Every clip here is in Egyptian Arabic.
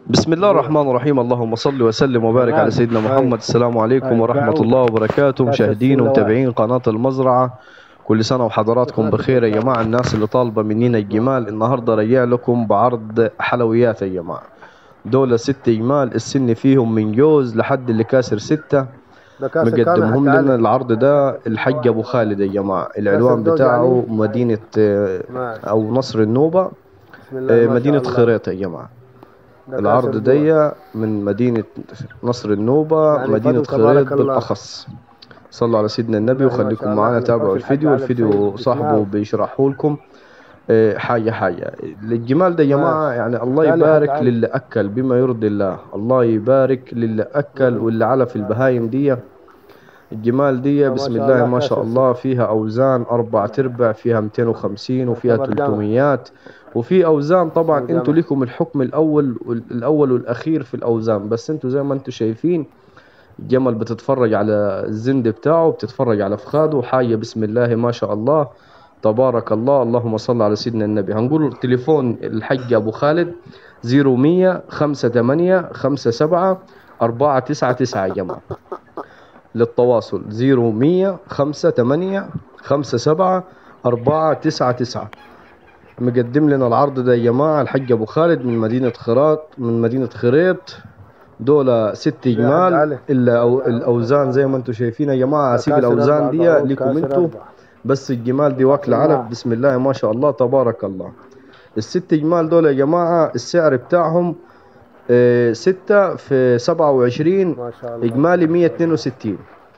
بسم الله الرحمن الرحيم اللهم صل وسلم وبارك على سيدنا محمد السلام عليكم ورحمة الله وبركاته مشاهدين ومتابعين قناة المزرعة كل سنة وحضراتكم بخير يا جماعة الناس اللي طالبة مننا الجمال النهاردة رجع لكم بعرض حلويات يا جماعة دول ست جمال السن فيهم من جوز لحد اللي كاسر ستة ده كاسة مقدمهم كامل لنا العرض ده الحج ابو خالد يا جماعة العنوان الدوز بتاعه يعني؟ مدينة آه، ماشي. او نصر النوبة بسم الله آه، ما شاء مدينة الله. خريطة يا جماعة ده العرض كاسة دي من مدينة نصر النوبة يعني مدينة فضل تبارك خريط الله. بالأخص صلوا على سيدنا النبي ما شاء وخليكم الله. معنا احنا تابعوا نخش الحج الفيديو على الفيديو السيد صاحبه بسمعه. بيشرحه لكم آه، حاجة حاجة الجمال ده يا جماعة يعني الله تعالى يبارك تعالى. للي أكل بما يرضي الله الله يبارك للي أكل واللي على في البهايم دي الجمال دي ما بسم شاء الله الله ما شاء كاسر الله فيها أوزان أربعة أرباع فيها 250 وفيها تعتبر جمل. 300 وفي أوزان طبعا جمل. انتوا لكم الحكم الأول الأول والأخير في الأوزان بس انتوا زي ما انتوا شايفين الجمل بتتفرج على الزند بتاعه بتتفرج على فخاده حاجة بسم الله ما شاء الله تبارك الله اللهم صل على سيدنا النبي هنقول تليفون الحج أبو خالد 0100 58 57 499 يا جماعة للتواصل 0100 58 57 499 مقدم لنا العرض ده يا جماعة الحج أبو خالد من مدينة خراط من مدينة خريط دول ست يا جمال علي. إلا أو الأوزان زي ما انتم شايفين يا جماعة هسيب كاسر الأوزان أربعة دي قعود، لكم كاسر انتم أربعة. بس الجمال دي واكلة نعم. علف بسم الله ما شاء الله تبارك الله الست جمال دول يا جماعة السعر بتاعهم آه، ستة في سبعة وعشرين ما شاء الله إجمالي مية اتنين وستين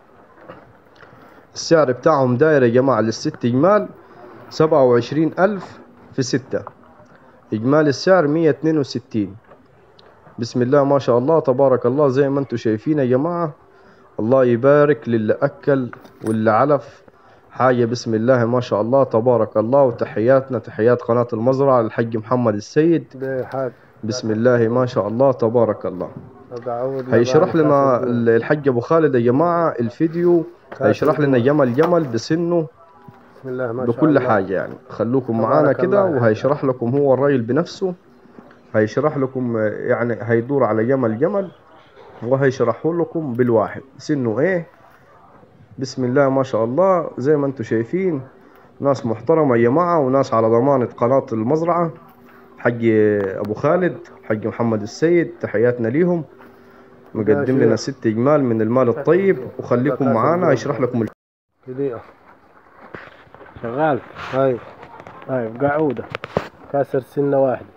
السعر بتاعهم داير يا جماعة للست جمال سبعة وعشرين ألف في ستة إجمالي السعر مية اتنين وستين بسم الله ما شاء الله تبارك الله زي ما انتم شايفين يا جماعة الله يبارك للي أكل واللي علف حاجة بسم الله ما شاء الله تبارك الله وتحياتنا تحيات قناة المزرعة للحج محمد السيد ده حاج بسم الله ما شاء الله تبارك الله ده عود هيشرح لبان، لنا كاسر ال- الحج ابو خالد يا جماعه الفيديو هيشرح لنا جمل جمل بسنه بسم الله ما شاء بكل الله. حاجه يعني خلوكم تبارك معانا كده الله يا وهيشرح لكم هو الراجل بنفسه هيشرح لكم آه، يعني هيدور على جمل جمل وهيشرحه لكم بالواحد سنه ايه بسم الله ما شاء الله زي ما انتم شايفين ناس محترمه يا جماعه وناس على ضمانه قناه المزرعه حج ابو خالد حج محمد السيد تحياتنا ليهم مقدم شيخ. لنا ست جمال من المال الطيب وخليكم معانا يشرح لكم ال- دقيقة شغال هاي طيب قعودة كاسر سنة واحدة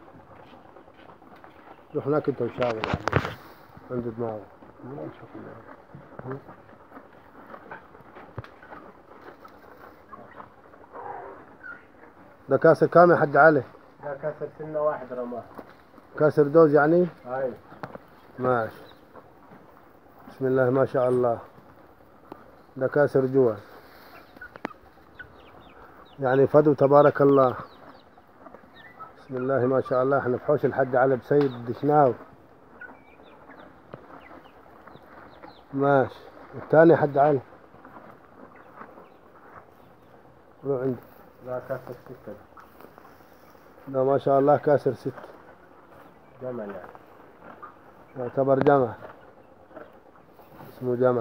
روح هناك انت وشاغل يعني عند دماغك ده كاسر كام يا حج علي ده كسر سنة واحد رماه كاسر دوز يعني هاي ماشي بسم الله ما شاء الله ده كاسر جوا يعني فدو تبارك الله بسم الله ما شاء الله احنا في حوش الحج علي بسيد دشناو ماشي الثاني حج علي روح عندي ده كسر ستة ده ما شاء الله كاسر ست جمل يعني يعتبر جمع اسمه جمع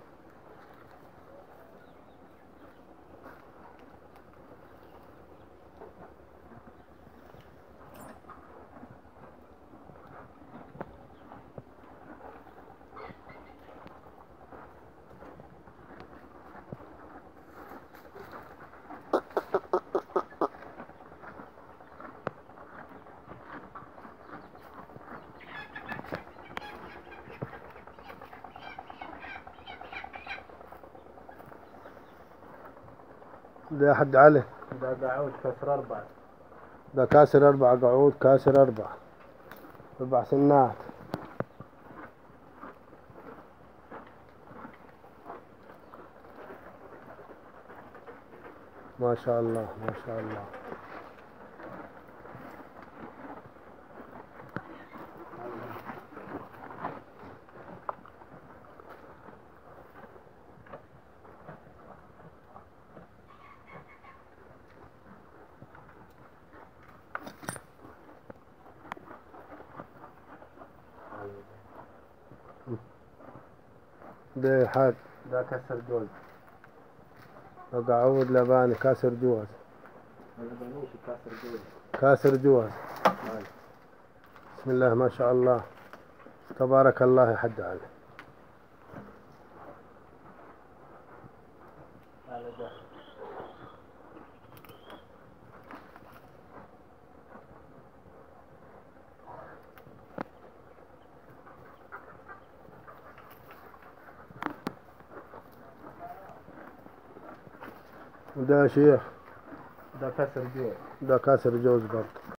ده يا حج علي ده قعود كسر أربعة ده كاسر أربع قعود كاسر أربع أربع سنات ما شاء الله ما شاء الله ده حاج ده كسر جوز بقى عود لباني كاسر جواز ما يبانيش كسر جوز كاسر جواز هاي. بسم الله ما شاء الله تبارك الله يا حد علي هذا ده وده شيخ ده كسر جوز ده كاسر جوز برضه